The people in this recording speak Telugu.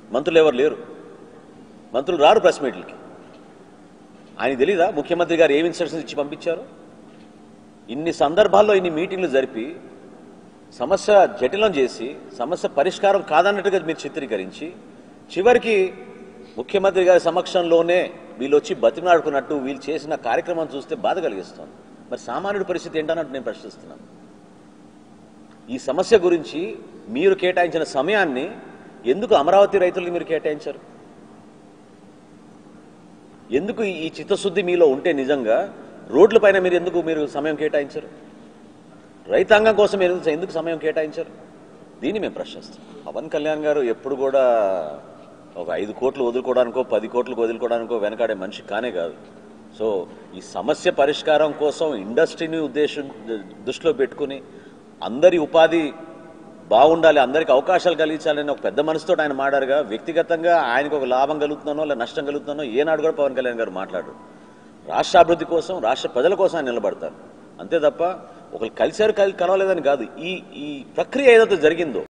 మంత్రులు ఎవరు లేరు మంత్రులు రారు ప్రెస్ మీట్లకి ఆయన తెలీదా ముఖ్యమంత్రి గారు ఏమి ఇన్స్ట్రక్షన్స్ ఇచ్చి పంపించారు ఇన్ని సందర్భాల్లో ఇన్ని మీటింగ్లు జరిపి సమస్య జటిలం చేసి సమస్య పరిష్కారం కాదన్నట్టుగా మీరు చిత్రీకరించి చివరికి ముఖ్యమంత్రి గారి సమక్షంలోనే వీళ్ళు వచ్చి బతిమలాడుకున్నట్టు వీళ్ళు చేసిన కార్యక్రమం చూస్తే బాధ కలిగిస్తుంది మరి సామాన్యుడి పరిస్థితి ఏంటన్నట్టు నేను ప్రశ్నిస్తున్నాను ఈ సమస్య గురించి మీరు కేటాయించిన సమయాన్ని ఎందుకు అమరావతి రైతులకు మీరు కేటాయించారు ఎందుకు ఈ చిత్తశుద్ధి మీలో ఉంటే నిజంగా రోడ్లపైన మీరు ఎందుకు మీరు సమయం కేటాయించరు రైతాంగం కోసం మీరు ఎందుకు సమయం కేటాయించరు దీన్ని మేము ప్రశ్నిస్తాం పవన్ కళ్యాణ్ గారు ఎప్పుడు కూడా ఒక ఐదు కోట్లు వదులుకోవడానికో పది కోట్లకు వదులుకోవడానికో వెనకాడే మనిషి కానే కాదు సో ఈ సమస్య పరిష్కారం కోసం ఇండస్ట్రీని ఉద్దేశం దృష్టిలో పెట్టుకుని అందరి ఉపాధి బాగుండాలి అందరికి అవకాశాలు కలిగించాలని ఒక పెద్ద మనసుతో ఆయన మాడారుగా వ్యక్తిగతంగా ఆయనకు ఒక లాభం కలుగుతున్నానో లేదా నష్టం కలుగుతున్నానో ఏనాడు కూడా పవన్ కళ్యాణ్ గారు మాట్లాడరు రాష్ట్ర అభివృద్ధి కోసం రాష్ట్ర ప్రజల కోసం ఆయన నిలబడతారు అంతే తప్ప ఒకరు కలిశారు కలి కలవలేదని కాదు ఈ ఈ ప్రక్రియ ఏదైతే జరిగిందో